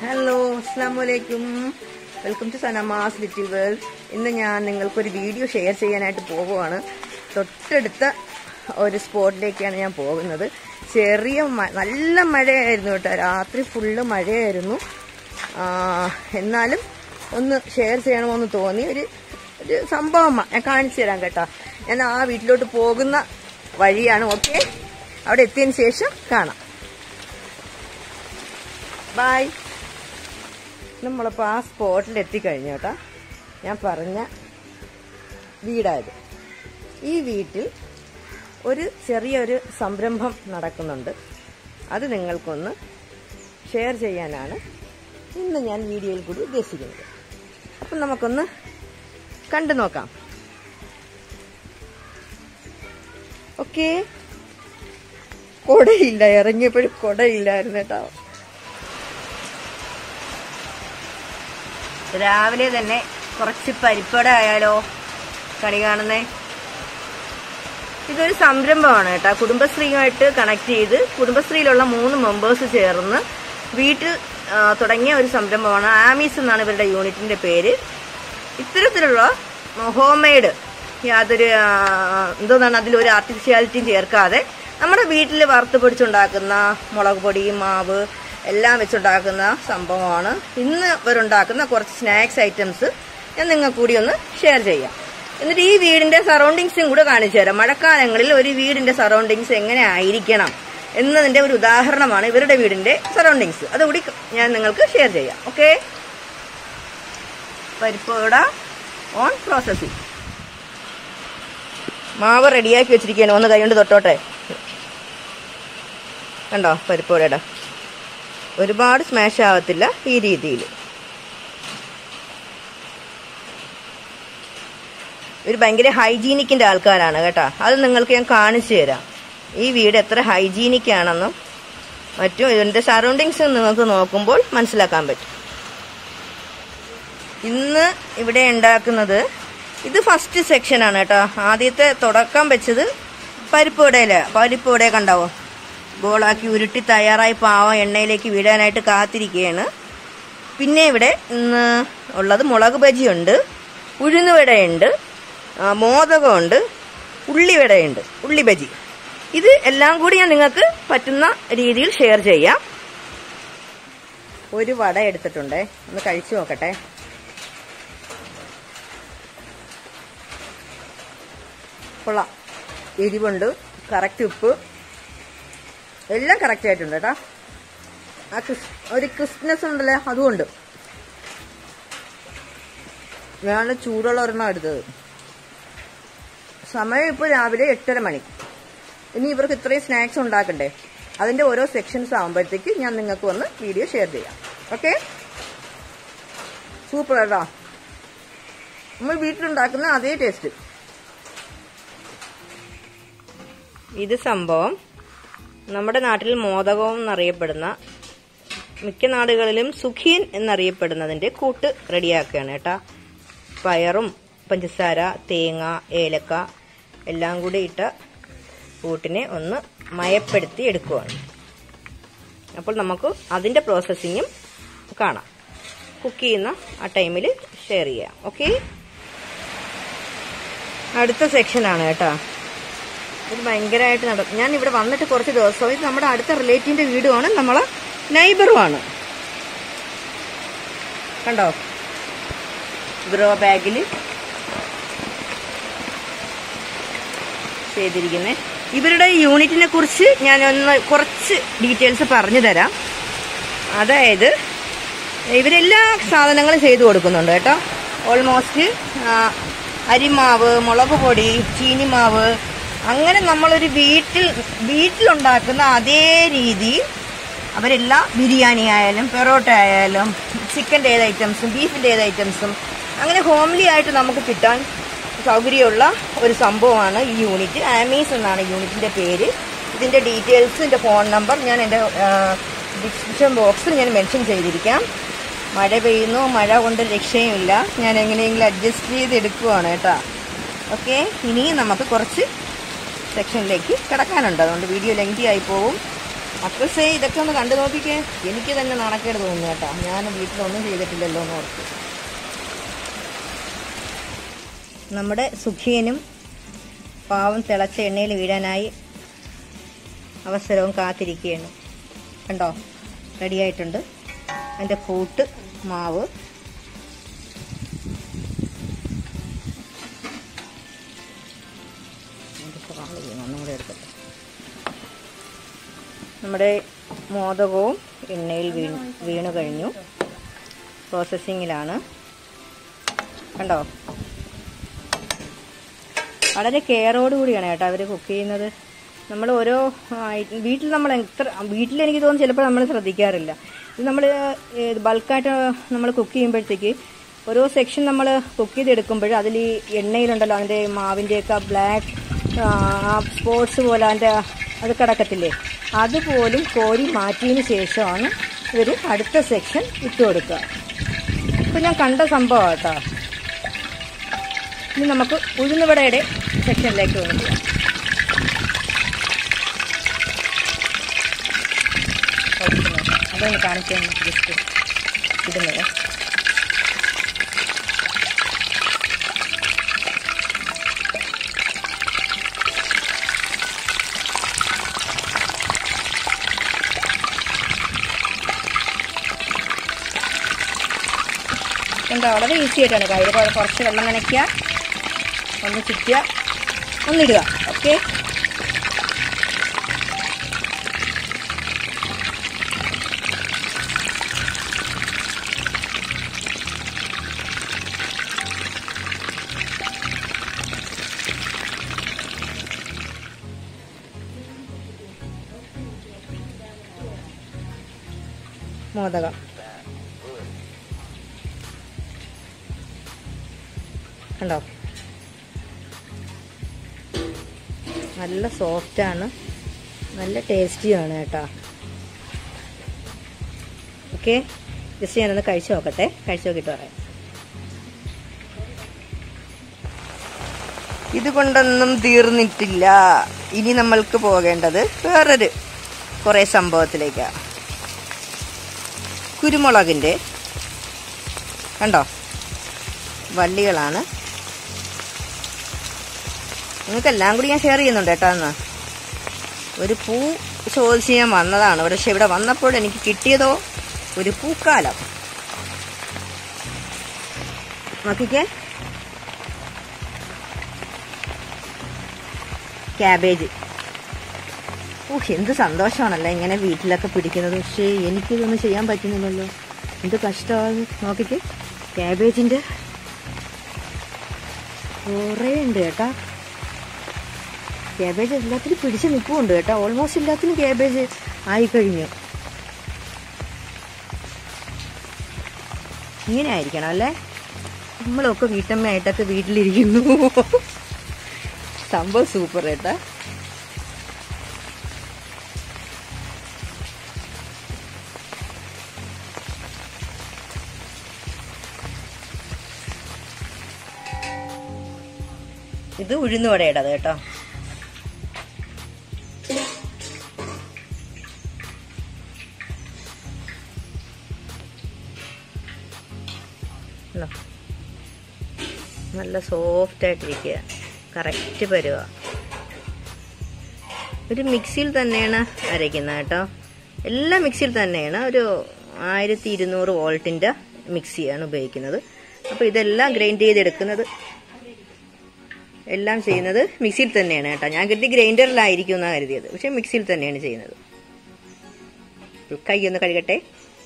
Hello അസ്സാം വലൈക്കും welcome to സനമാസ് ലിറ്റിൽ വേൾഡ് ഇന്ന് ഞാൻ നിങ്ങൾക്കൊരു വീഡിയോ ഷെയർ ചെയ്യാനായിട്ട് പോകുവാണ് തൊട്ടടുത്ത ഒരു സ്പോട്ടിലേക്കാണ് ഞാൻ പോകുന്നത് ചെറിയ മ- നല്ല മഴയായിരുന്നു കേട്ടോ രാത്രി ഫുള്ള് മഴയായിരുന്നു ആ, എന്നാലും ഒന്ന് ഷെയർ ചെയ്യണമെന്ന് തോന്നി ഒരു ഒരു സംഭവമാണ് ഞാൻ കാണിച്ചു തരാം കേട്ടോ ഞാൻ ആ വീട്ടിലോട്ട് പോകുന്ന വഴിയാണ് ഓക്കെ അവിടെ എത്തിയതിന് ശേഷം കാണാം ബൈ നമ്മളിപ്പോൾ ആ സ്പോട്ടിൽ എത്തിക്കഴിഞ്ഞു കേട്ടോ ഞാൻ പറഞ്ഞ വീടായത് ഈ വീട്ടിൽ ഒരു ചെറിയൊരു സംരംഭം നടക്കുന്നുണ്ട് അത് നിങ്ങൾക്കൊന്ന് ഷെയർ ചെയ്യാനാണ് ഇന്ന് ഞാൻ വീഡിയോയിൽ കൂടി ഉദ്ദേശിക്കുന്നത് അപ്പം നമുക്കൊന്ന് കണ്ടു നോക്കാം ഓക്കെ കൊടയില്ല ഇറങ്ങിയപ്പോഴും കൊടയില്ലായിരുന്നു കേട്ടോ രാവിലെ തന്നെ കുറച്ച് പരിപ്പട ആയാലോ കണി കാണുന്നേ ഇതൊരു സംരംഭമാണ് കേട്ടോ കുടുംബശ്രീയുമായിട്ട് കണക്ട് ചെയ്ത് കുടുംബശ്രീയിലുള്ള മൂന്ന് മെമ്പേഴ്സ് ചേർന്ന് വീട്ടിൽ ആ, തുടങ്ങിയ ഒരു സംരംഭമാണ് ആമീസ് എന്നാണ് ഇവരുടെ യൂണിറ്റിന്റെ പേര് ഇത്തരത്തിലുള്ള ഹോം മെയ്ഡ് യാതൊരു ആ, എന്തോന്നാണ് അതിലൊരു ആർട്ടിഫിഷ്യാലിറ്റിയും ചേർക്കാതെ നമ്മുടെ വീട്ടിൽ വറുത്ത് പൊടിച്ചുണ്ടാക്കുന്ന മുളക് പൊടി മാവ് എല്ലാം വെച്ചുണ്ടാക്കുന്ന സംഭവമാണ് ഇന്ന് ഇവരുണ്ടാക്കുന്ന കുറച്ച് സ്നാക്സ് ഐറ്റംസ് ഞാൻ നിങ്ങൾക്ക് കൂടി ഒന്ന് ഷെയർ ചെയ്യാം എന്നിട്ട് ഈ വീടിന്റെ സറൗണ്ടിങ്സും കൂടെ കാണിച്ചു തരാം മഴക്കാലങ്ങളിൽ ഒരു വീടിന്റെ സറൗണ്ടിങ്സ് എങ്ങനെ ആയിരിക്കണം എന്നതിന്റെ ഒരു ഉദാഹരണമാണ് ഇവരുടെ വീടിന്റെ സറൗണ്ടിങ്സ് അതുകൂടി ഞാൻ നിങ്ങൾക്ക് ഷെയർ ചെയ്യാം ഓക്കെ പരിപ്പോട ഓൺ പ്രോസസ്സിംഗ് മാവ് റെഡിയാക്കി വെച്ചിരിക്കുകയാണ് ഒന്ന് കൈകൊണ്ട് തൊട്ടോട്ടെ കണ്ടോ പരിപ്പോടയുടെ ഒരുപാട് സ്മാഷ് ആവത്തില്ല ഈ രീതിയിൽ ഒരു ഭയങ്കര ഹൈജീനിക്കിന്റെ ആൾക്കാരാണ് കേട്ടോ അത് നിങ്ങൾക്ക് ഞാൻ കാണിച്ചു തരാം ഈ വീട് എത്ര ഹൈജീനിക് ആണെന്നും മറ്റും ഇതിന്റെ സറൗണ്ടിങ്സ് നിങ്ങൾക്ക് നോക്കുമ്പോൾ മനസ്സിലാക്കാൻ പറ്റും ഇന്ന് ഇവിടെ ഉണ്ടാക്കുന്നത് ഇത് ഫസ്റ്റ് സെക്ഷനാണ് കേട്ടോ ആദ്യത്തെ തുടക്കം വെച്ചത് പരിപ്പുവടയില് പരിപ്പുവട കണ്ടാവോ ബോളാക്കി ഉരുട്ടി തയ്യാറായി പാവ എണ്ണയിലേക്ക് വീഴാനായിട്ട് കാത്തിരിക്കുകയാണ് പിന്നെ ഇവിടെ ഇന്ന് ഉള്ളത് മുളക് ബജിയുണ്ട് ഉഴുന്നുവടയുണ്ട് ആ, മോദകമുണ്ട് ഉള്ളിവടയുണ്ട് ഉള്ളി ബജി ഇത് എല്ലാം കൂടി ഞാൻ നിങ്ങൾക്ക് പറ്റുന്ന രീതിയിൽ ഷെയർ ചെയ്യാം ഒരു വട എടുത്തിട്ടുണ്ടേ ഒന്ന് കഴിച്ചു നോക്കട്ടെ കൊള്ളാം എരിവുണ്ട് കറക്റ്റ് ഉപ്പ് എല്ലാം കറക്റ്റ് ആയിട്ടുണ്ട് കേട്ടോ ആ ക്രിസ് ഒരു ക്രിസ്പ്നെസ് ഉണ്ടല്ലേ അതുകൊണ്ട് ഞാൻ ചൂടുള്ള ഒരെണ്ണം എടുത്തത് സമയം ഇപ്പോൾ രാവിലെ എട്ടര മണി ഇനി ഇവർക്ക് ഇത്രയും സ്നാക്സ് ഉണ്ടാക്കണ്ടേ അതിന്റെ ഓരോ സെക്ഷൻസ് ആകുമ്പോഴത്തേക്ക് ഞാൻ നിങ്ങൾക്ക് വന്ന് വീഡിയോ ഷെയർ ചെയ്യാം ഓക്കെ സൂപ്പർ കേട്ടോ നമ്മൾ വീട്ടിലുണ്ടാക്കുന്ന അതേ ടേസ്റ്റ് ഇത് സംഭവം നമ്മുടെ നാട്ടിൽ മോദകം എന്നറിയപ്പെടുന്ന മിക്ക നാടുകളിലും സുഖീൻ എന്നറിയപ്പെടുന്നതിന്റെ കൂട്ട് റെഡിയാക്കുകയാണ് കേട്ടാ പയറും പഞ്ചസാര തേങ്ങ ഏലക്ക എല്ലാം കൂടി ഇട്ട കൂട്ടിനെ ഒന്ന് മയപ്പെടുത്തി എടുക്കുകയാണ് അപ്പോൾ നമുക്ക് അതിന്റെ പ്രോസസ്സിങ്ങും കാണാം കുക്ക് ചെയ്യുന്ന ആ ടൈമിൽ ഷെയർ ചെയ്യാം ഓക്കെ അടുത്ത സെക്ഷനാണ് കേട്ടോ ഇത് ഭയങ്കരമായിട്ട് നട ഞാൻ ഇവിടെ വന്നിട്ട് കുറച്ച് ദിവസം ഇത് നമ്മുടെ അടുത്ത റിലേറ്റീവിന്റെ വീടുമാണ് നമ്മളെ നൈബറുമാണ് കണ്ടോ ഗ്രോ ബാഗിൽ ചെയ്തിരിക്കുന്നത് ഇവരുടെ യൂണിറ്റിനെ കുറിച്ച് ഞാൻ ഒന്ന് കുറച്ച് ഡീറ്റെയിൽസ് പറഞ്ഞു തരാം അതായത് ഇവരെല്ലാ സാധനങ്ങളും ചെയ്തു കൊടുക്കുന്നുണ്ട് കേട്ടോ ഓൾമോസ്റ്റ് അരിമാവ് മുളക് പൊടി ചീനിമാവ് അങ്ങനെ നമ്മളൊരു വീട്ടിൽ വീട്ടിലുണ്ടാക്കുന്ന അതേ രീതിയിൽ അവരെല്ലാം ബിരിയാണി ആയാലും പെറോട്ട ആയാലും ചിക്കൻ്റെ ഏത് ഐറ്റംസും ബീഫിൻ്റെ ഏത് ഐറ്റംസും അങ്ങനെ ഹോംലി ആയിട്ട് നമുക്ക് കിട്ടാൻ സൗകര്യമുള്ള ഒരു സംഭവമാണ് ഈ യൂണിറ്റ് ആമീസ് എന്നാണ് യൂണിറ്റിൻ്റെ പേര് ഇതിൻ്റെ ഡീറ്റെയിൽസ് എൻ്റെ ഫോൺ നമ്പർ ഞാൻ എൻ്റെ ഡിസ്ക്രിപ്ഷൻ ബോക്സിൽ ഞാൻ മെൻഷൻ ചെയ്തിരിക്കാം മഴ പെയ്യുന്നു മഴ കൊണ്ട് രക്ഷയുമില്ല ഞാൻ എങ്ങനെയെങ്കിലും അഡ്ജസ്റ്റ് ചെയ്ത് എടുക്കുവാണ് കേട്ടോ ഓക്കെ ഇനി നമുക്ക് കുറച്ച് സെക്ഷനിലേക്ക് കിടക്കാനുണ്ട് അതുകൊണ്ട് വീഡിയോ ലെങ്തി ആയി പോവും മക്കൾസേ ഇതൊക്കെ ഒന്ന് കണ്ടു നോക്കിക്കേ എനിക്ക് തന്നെ നാണക്കേട് തോന്നുന്നു കേട്ടോ ഞാൻ വീട്ടിലൊന്നും ചെയ്തിട്ടില്ലല്ലോ എന്ന് ഓർത്ത് നമ്മുടെ സുഖിയനും പാവം തിളച്ച എണ്ണയിൽ വീഴാനായി അവസരവും കാത്തിരിക്കുകയാണ് കണ്ടോ റെഡിയായിട്ടുണ്ട് അതിൻ്റെ കൂട്ട് മാവ് ഒന്നും കൂടെ എടുക്കട്ടെ നമ്മുടെ മോദകവും എണ്ണയിൽ വീണ് വീണു കഴിഞ്ഞു പ്രോസസ്സിങ്ങിലാണ് കണ്ടോ വളരെ കെയറോടുകൂടിയാണ് കേട്ടോ അവർ കുക്ക് ചെയ്യുന്നത് നമ്മൾ ഓരോ ഐ- വീട്ടിൽ നമ്മൾ എത്ര വീട്ടിൽ എനിക്ക് തോന്നുന്നു ചിലപ്പോൾ നമ്മൾ ശ്രദ്ധിക്കാറില്ല ഇത് നമ്മൾ ബൾക്കായിട്ട് നമ്മൾ കുക്ക് ചെയ്യുമ്പോഴത്തേക്ക് ഓരോ സെക്ഷൻ നമ്മൾ കുക്ക് ചെയ്തെടുക്കുമ്പോൾ അതിൽ ഈ എണ്ണയിലുണ്ടല്ലോ അതിൻ്റെ മാവിൻ്റെയൊക്കെ ബ്ലാക്ക് ആ സ്പോട്സ് പോലെ അതിൻ്റെ അത് കിടക്കത്തില്ലേ അതുപോലും കോരി മാറ്റിയതിന് ശേഷമാണ് ഇവർ അടുത്ത സെക്ഷൻ ഇട്ട് കൊടുക്കുക ഇപ്പം ഞാൻ കണ്ട സംഭവം കേട്ടോ ഇനി നമുക്ക് ഉഴുന്നുവടയുടെ സെക്ഷനിലേക്ക് വന്നു പോകാം അതൊന്ന് കാണിക്കാൻ ജസ്റ്റ് ഇടുന്നത് എന്താ വളരെ ഈസി ആയിട്ടാണ് കയ്യിൽ കുറച്ച് വെള്ളം നനയ്ക്കുക ഒന്ന് ചുറ്റുക ഒന്നിടുക ഓക്കെ മോദകം കണ്ടോ നല്ല സോഫ്റ്റാണ് നല്ല ടേസ്റ്റിയാണ് കേട്ടോ ഓക്കെ ജസ്റ്റ് ഞാനൊന്ന് കഴിച്ചു നോക്കട്ടെ കഴിച്ചു നോക്കിയിട്ട് പറയാം ഇതുകൊണ്ടൊന്നും തീർന്നിട്ടില്ല ഇനി നമ്മൾക്ക് പോകേണ്ടത് വേറൊരു കുറേ സംഭവത്തിലേക്കാണ് കുരുമുളകിൻ്റെ കണ്ടോ വള്ളികളാണ് നിങ്ങൾക്കെല്ലാം കൂടി ഞാൻ ഷെയർ ചെയ്യുന്നുണ്ട് കേട്ടോ എന്ന് ഒരു പൂ ചോദിച്ച് ഞാൻ വന്നതാണ് പക്ഷെ ഇവിടെ വന്നപ്പോൾ എനിക്ക് കിട്ടിയതോ ഒരു പൂക്കാലം നോക്കിക്കേ ക്യാബേജ് ഓ എന്ത് സന്തോഷമാണല്ലേ ഇങ്ങനെ വീട്ടിലൊക്കെ പിടിക്കുന്നത് പക്ഷേ എനിക്കിതൊന്നും ചെയ്യാൻ പറ്റുന്നില്ലല്ലോ എന്ത് കഷ്ടമാണ് നോക്കിക്കേ ക്യാബേജിൻ്റെ കുറേ ഉണ്ട് കേട്ടാ ക്യാബേജ് എല്ലാത്തിനും പിടിച്ച് നിൽപ്പുണ്ട് കേട്ടോ ഓൾമോസ്റ്റ് എല്ലാത്തിനും ക്യാബേജ് ആയിക്കഴിഞ്ഞു ഇങ്ങനെ ആയിരിക്കണം അല്ലേ നമ്മളൊക്കെ വീട്ടമ്മയായിട്ടൊക്കെ വീട്ടിലിരിക്കുന്നു സംഭവം സൂപ്പർ കേട്ടാ ഇത് ഉഴുന്നുവടയുടേത് കേട്ടോ ഉണ്ടോ? നല്ല സോഫ്റ്റ് ആയിട്ടിരിക്കുക കറക്റ്റ് പരുവ ഒരു മിക്സിയിൽ തന്നെയാണ് അരയ്ക്കുന്നത് കേട്ടോ എല്ലാം മിക്സിയിൽ തന്നെയാണ് ഒരു ആയിരത്തി ഇരുന്നൂറ് വോൾട്ടിൻ്റെ മിക്സിയാണ് ഉപയോഗിക്കുന്നത് അപ്പോൾ ഇതെല്ലാം ഗ്രൈൻഡ് ചെയ്തെടുക്കുന്നത് എല്ലാം ചെയ്യുന്നത് മിക്സിയിൽ തന്നെയാണ് കേട്ടോ ഞാൻ കരുതി ഗ്രൈൻഡറിലായിരിക്കും എന്നാണ് കരുതിയത് പക്ഷെ മിക്സിയിൽ തന്നെയാണ് ചെയ്യുന്നത് കൈ ഒന്ന് കഴുകട്ടെ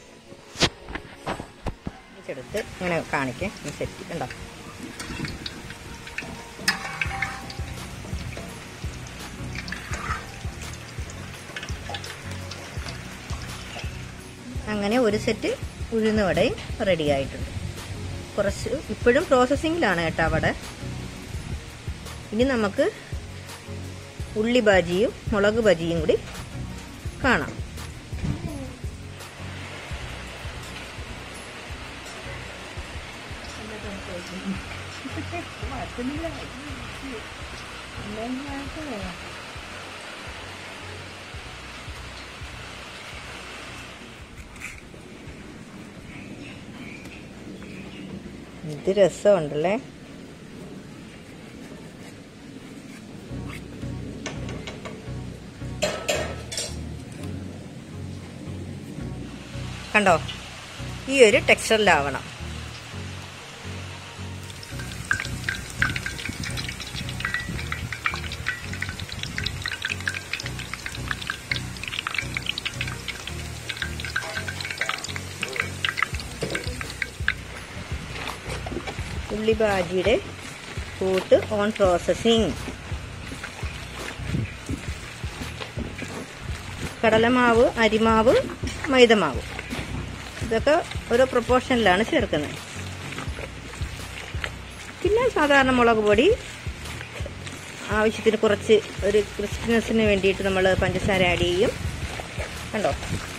എടുത്ത് ഇങ്ങനെ കാണിക്കേ സെറ്റ് കണ്ടോ അങ്ങനെ ഒരു സെറ്റ് ഉഴുന്നുവടയും റെഡി ആയിട്ടുണ്ട് കുറച്ച് ഇപ്പോഴും പ്രോസസ്സിങ്ങിലാണ് കേട്ടോ അവിടെ ഇനി നമുക്ക് ഉള്ളി ബജിയും മുളക് ബജിയും കൂടി കാണാം ഇത് രസമുണ്ടല്ലേ കണ്ടോ ഈ ഒരു ടെക്സ്ചറിലാവണം ഉള്ളി ബാജിയുടെ കൂട്ട് ഓൺ പ്രോസസ്സിങ് കടലമാവ് അരിമാവ് മൈദമാവ് ഇതൊക്കെ ഓരോ പ്രൊപ്പോർഷനിലാണ് ചേർക്കുന്നത് പിന്നെ സാധാരണ മുളക് പൊടി ആവശ്യത്തിന് കുറച്ച് ഒരു ക്രിസ്പിനെസ്സിന് വേണ്ടിയിട്ട് നമ്മൾ പഞ്ചസാര ആഡ് ചെയ്യും കണ്ടോ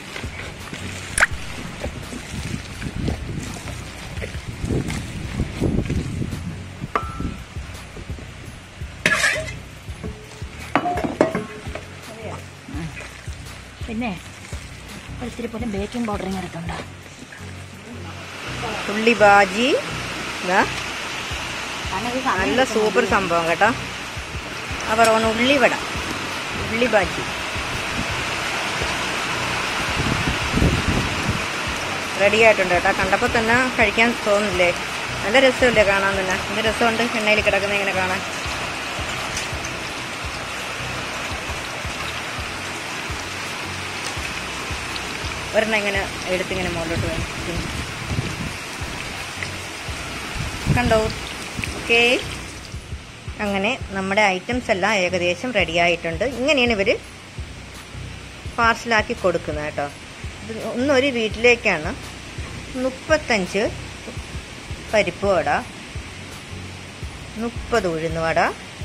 പിന്നെ ഒരിത്തിരി പോലും ബേക്കിംഗ് പൗഡർ ഇങ്ങനെ എടുത്തുണ്ടോ ഉള്ളി ബാജി ഇതാ കാരണം ഇത് നല്ല സൂപ്പർ സംഭവം കേട്ടോ അവർ ഒന്ന് ഉള്ളിവട ഉള്ളി ബാജി റെഡി ആയിട്ടുണ്ട് കേട്ടോ കണ്ടപ്പോൾ തന്നെ കഴിക്കാൻ തോന്നില്ലേ നല്ല രസമല്ലേ കാണാൻ തന്നെ എന്ത് രസമുണ്ട് എണ്ണയിൽ കിടക്കുന്ന ഇങ്ങനെ കാണാൻ ഒരെണ്ണം ഇങ്ങനെ എടുത്തിങ്ങനെ മുകളിലോട്ട് വയ്ക്കും കണ്ടോ ഓക്കേ അങ്ങനെ നമ്മുടെ ഐറ്റംസ് എല്ലാം ഏകദേശം റെഡി ആയിട്ടുണ്ട് ഇങ്ങനെയാണ് ഇവർ പാർസലാക്കി കൊടുക്കുന്നത് കേട്ടോ ഇത് ഒന്നൊരു വീട്ടിലേക്കാണ് മുപ്പത്തഞ്ച് പരിപ്പ് വട മുപ്പത് ഉഴുന്ന് വട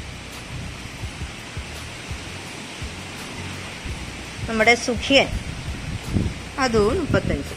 നമ്മുടെ സുഖിയൻ അതും മുപ്പത്തഞ്ച്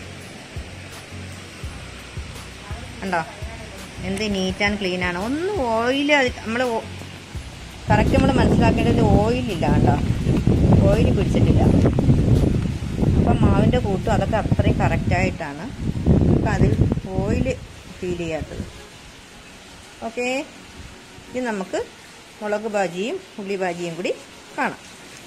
കണ്ടോ എന്ത് നീറ്റ് ആൻഡ് ക്ലീൻ ആണ് ഒന്നും ഓയിൽ നമ്മൾ കറക്റ്റ് നമ്മൾ മനസ്സിലാക്കേണ്ടത് ഓയിലില്ല കേട്ടോ ഓയിൽ പിടിച്ചിട്ടില്ല അപ്പം മാവിൻ്റെ കൂട്ടും അതൊക്കെ അത്രയും കറക്റ്റായിട്ടാണ് നമുക്ക് അതിൽ ഓയിൽ ഫീൽ ചെയ്യാത്തത് ഓക്കെ ഇനി നമുക്ക് മുളക് ബാജിയും ഉള്ളി ബാജിയും കൂടി കാണാം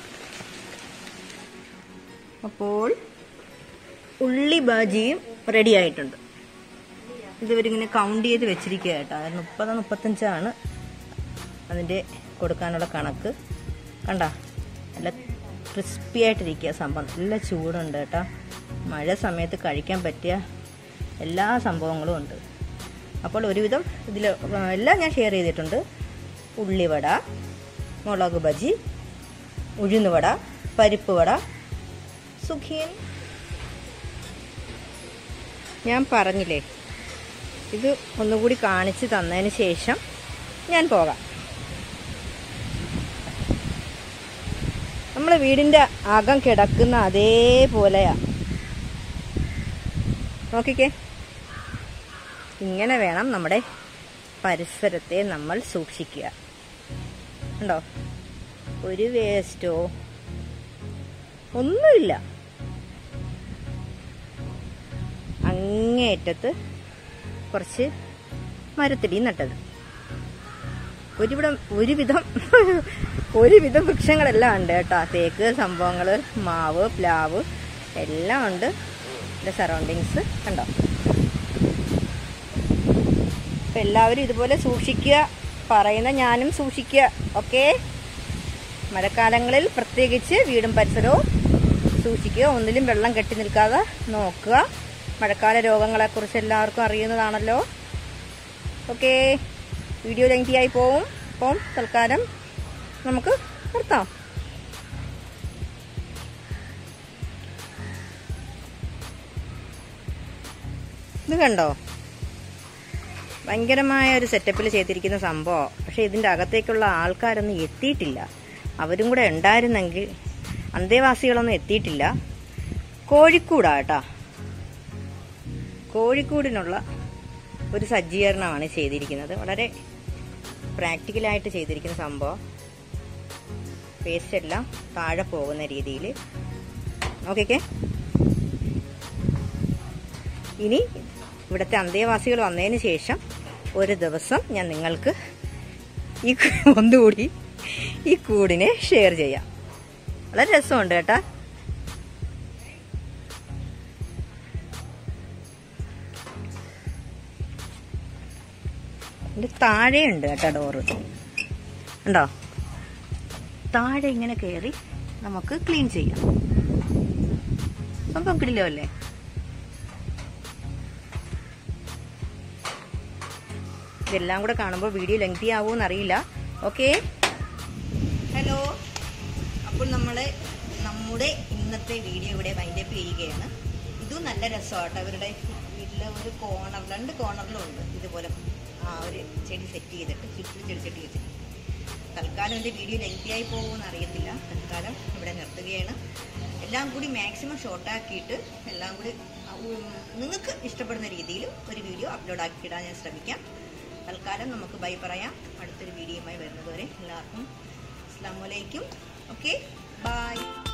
അപ്പോൾ ഉള്ളി ബാജിയും റെഡി ആയിട്ടുണ്ട് ഇതിവരിങ്ങനെ കൗണ്ട് ചെയ്ത് വെച്ചിരിക്കുക കേട്ടോ അത് മുപ്പത് മുപ്പത്തഞ്ചാണ് അതിൻ്റെ കൊടുക്കാനുള്ള കണക്ക് കണ്ട നല്ല ക്രിസ്പി ആയിട്ടിരിക്കുക സംഭവം നല്ല ചൂടുണ്ട് കേട്ടോ മഴ സമയത്ത് കഴിക്കാൻ പറ്റിയ എല്ലാ സംഭവങ്ങളും ഉണ്ട് അപ്പോൾ ഒരുവിധം ഇതിൽ എല്ലാം ഞാൻ ഷെയർ ചെയ്തിട്ടുണ്ട് ഉള്ളിവട മുളക് ബജി ഉഴുന്നുവട പരിപ്പ് വട സുഖിയൻ ഞാൻ പറഞ്ഞില്ലേ ഇത് ഒന്നുകൂടി കാണിച്ച് തന്നതിന് ശേഷം ഞാൻ പോകാം നമ്മൾ വീടിൻ്റെ അകം കിടക്കുന്ന അതേപോലെയാ നോക്കിക്കേ ഇങ്ങനെ വേണം നമ്മുടെ പരിസരത്തെ നമ്മൾ സൂക്ഷിക്കുക ഉണ്ടോ ഒരു വേസ്റ്റോ ഒന്നുമില്ല അങ്ങേയറ്റത്ത് കുറച്ച് മരത്തിടി നട്ടത് ഒരുവിധം ഒരുവിധം ഒരുവിധം വൃക്ഷങ്ങളെല്ലാം ഉണ്ട് കേട്ടോ തേക്ക് സംഭവങ്ങൾ മാവ് പ്ലാവ് എല്ലാം ഉണ്ട് ഇതിൻ്റെ സറൗണ്ടിങ്സ് കണ്ടോ അപ്പം എല്ലാവരും ഇതുപോലെ സൂക്ഷിക്കുക പറയുന്ന ഞാനും സൂക്ഷിക്കുക ഓക്കെ മഴക്കാലങ്ങളിൽ പ്രത്യേകിച്ച് വീടും പരിസരവും സൂക്ഷിക്കുക ഒന്നിലും വെള്ളം കെട്ടി നിൽക്കാതെ നോക്കുക മഴക്കാല രോഗങ്ങളെക്കുറിച്ച് എല്ലാവർക്കും അറിയുന്നതാണല്ലോ ഓക്കെ വീഡിയോ ലെങ്തിയായി പോവും അപ്പം തൽക്കാലം നമുക്ക് നിർത്താം ഇത് കണ്ടോ ഭയങ്കരമായ ഒരു സെറ്റപ്പിൽ ചെയ്തിരിക്കുന്ന സംഭവം പക്ഷെ ഇതിൻ്റെ അകത്തേക്കുള്ള ആൾക്കാരൊന്നും എത്തിയിട്ടില്ല അവരും കൂടെ ഉണ്ടായിരുന്നെങ്കിൽ അന്തേവാസികളൊന്നും എത്തിയിട്ടില്ല കോഴിക്കൂടാ കേട്ടാ കോഴിക്കൂടിനുള്ള ഒരു സജ്ജീകരണമാണ് ചെയ്തിരിക്കുന്നത് വളരെ പ്രാക്ടിക്കലായിട്ട് ചെയ്തിരിക്കുന്ന സംഭവം വേസ്റ്റ് എല്ലാം താഴെ പോകുന്ന രീതിയിൽ ഓക്കെ ഇനി ഇവിടുത്തെ അന്തേവാസികൾ വന്നതിന് ശേഷം ഒരു ദിവസം ഞാൻ നിങ്ങൾക്ക് ഈ ഒന്നുകൂടി ഈ കൂടിനെ ഷെയർ ചെയ്യാം വളരെ രസമുണ്ട് കേട്ടാ ഇതിന്റെ താഴെയുണ്ട് കേട്ടോ ഡോറ് ഉണ്ടോ താഴെ ഇങ്ങനെ കയറി നമുക്ക് ക്ലീൻ ചെയ്യാം സംഭവം കിടിലോ അല്ലേ ഇതെല്ലാം കൂടെ കാണുമ്പോൾ വീഡിയോ ലെങ്തി ആവുമെന്ന് അറിയില്ല ഓക്കെ ഹലോ അപ്പോൾ നമ്മൾ നമ്മുടെ ഇന്നത്തെ വീഡിയോ ഇവിടെ വൈൻഡപ്പ് ചെയ്യുകയാണ് ഇതും നല്ല രസമാട്ടോ അവരുടെ വീട്ടിലെ ഒരു കോർണർ രണ്ട് കോർണറിലും ഉണ്ട് ഇതുപോലെ ആ ഒരു ചെടി സെറ്റ് ചെയ്തിട്ട് ചുറ്റും ചെടി ചെടി വെച്ചിട്ട് തൽക്കാലം എൻ്റെ വീഡിയോ ലെങ്തി ആയി പോകുമെന്ന് അറിയത്തില്ല തൽക്കാലം ഇവിടെ നിർത്തുകയാണ് എല്ലാം കൂടി മാക്സിമം ഷോർട്ടാക്കിയിട്ട് എല്ലാം കൂടി ഉം, നിങ്ങൾക്ക് ഇഷ്ടപ്പെടുന്ന രീതിയിൽ ഒരു വീഡിയോ അപ്ലോഡ് ആക്കിയിടാൻ ഞാൻ ശ്രമിക്കാം തൽക്കാലം നമുക്ക് ബൈ പറയാം അടുത്തൊരു വീഡിയോയുമായി വരുന്നതുവരെ എല്ലാവർക്കും അസ്സാം വലൈക്കും ഓക്കെ ബൈ